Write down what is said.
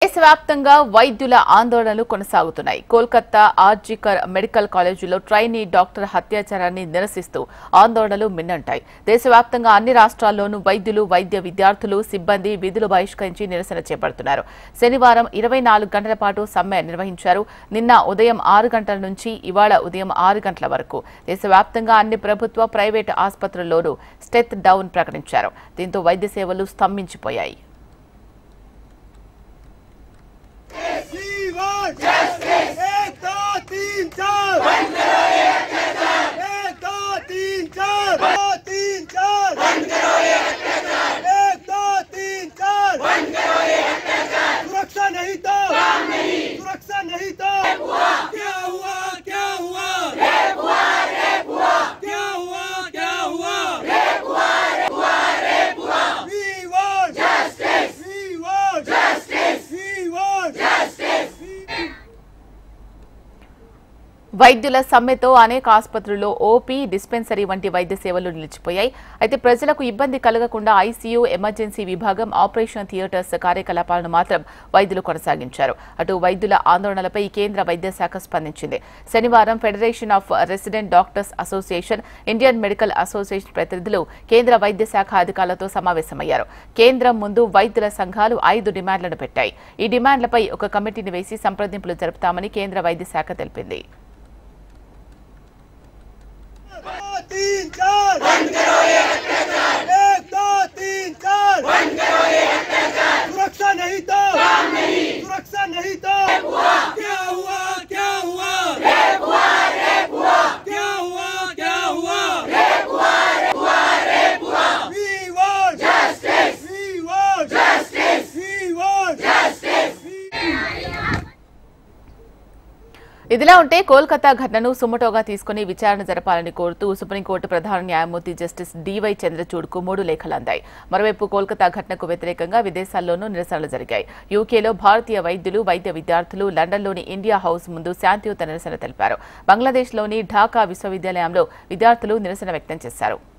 దేశవ్యాప్తంగా వైద్యుల ఆందోళనలు కొనసాగుతున్నాయి కోల్కతా ఆర్జికర్ మెడికల్ కాలేజీలో ట్రైనీ డాక్టర్ హత్యాచారాన్ని నిరసిస్తూ ఆందోళనలు మిన్నంటాయి దేశవ్యాప్తంగా అన్ని రాష్ట్రాల్లోనూ వైద్యులు వైద్య విద్యార్థులు సిబ్బంది విధులు బహిష్కరించి నిరసన చేపడుతున్నారు శనివారం ఇరవై నాలుగు గంటల పాటు సమ్మె నిర్వహించారు నిన్న ఉదయం ఆరు గంటల నుంచి ఇవాళ ఉదయం ఆరు గంటల వరకు దేశవ్యాప్తంగా అన్ని ప్రభుత్వ ప్రైవేటు ఆసుపత్రుల్లోనూ స్టెత్ డౌన్ ప్రకటించారు దీంతో వైద్య సేవలు స్తంభించిపోయాయి जीवन एक दो तीन चार एक दो तीन चार दो तीन चार एक दो तीन चार सुरक्षा नहीं तो सुरक्षा नहीं तो क्या हुआ क्या हुआ क्या हुआ क्या हुआ We want justice. We want justice. We want justice. వైద్యుల సమ్మెతో అనేక ఆసుపత్రుల్లో ఓపీ డిస్పెన్సరీ వంటి వైద్య సేవలు నిలిచిపోయాయి అయితే ప్రజలకు ఇబ్బంది కలగకుండా ఐసీయూ ఎమర్జెన్సీ విభాగం ఆపరేషన్ థియేటర్స్ కార్యకలాపాలను మాత్రం వైద్యులు కొనసాగించారు అటు వైద్యుల ఆందోళనలపై కేంద్ర వైద్య శాఖ స్పందించింది శనివారం federation of resident doctors association Indian medical association ప్రతినిధులు కేంద్ర వైద్య శాఖ అధికారులతో సమావేశమయ్యారు కేంద్రం ముందు వైద్యుల సంఘాలు ఐదు డిమాండ్లను పెట్టాయి ఈ డిమాండ్లపై ఒక కమిటీని వేసి సంప్రదింపులు జరుపుతామని కేంద్ర వైద్య శాఖ తెలిపింది दो तीन चार बंद करो ये अत्याचार एक दो तीन चार बंद करो ये अत्याचार सुरक्षा नहीं तो काम नहीं सुरक्षा नहीं तो क्या हुआ क्या हुआ रेप हुआ रेप हुआ क्या हुआ क्या हुआ रेप हुआ रेप हुआ रेप हुआ we want justice we want justice we want justice ఇదిలా ఉంటే కోల్కతా ఘటనను సుమటోగా తీసుకుని విచారణ జరపాలని కోరుతూ సుప్రీంకోర్టు ప్రధాన న్యాయమూర్తి జస్టిస్ డివై చంద్రచూడ్కు మూడు లేఖలు అందాయి మరోవైపు కోల్కతా ఘటనకు వ్యతిరేకంగా విదేశాల్లోనూ నిరసనలు జరిగాయి యూకేలో భారతీయ వైద్యులు వైద్య విద్యార్థులు లండన్లోని ఇండియా హౌస్ ముందు శాంతియుత నిరసన తెలిపారు బంగ్లాదేశ్లోని ఢాకా విశ్వవిద్యాలయంలో విద్యార్థులు నిరసన వ్యక్తం చేశారు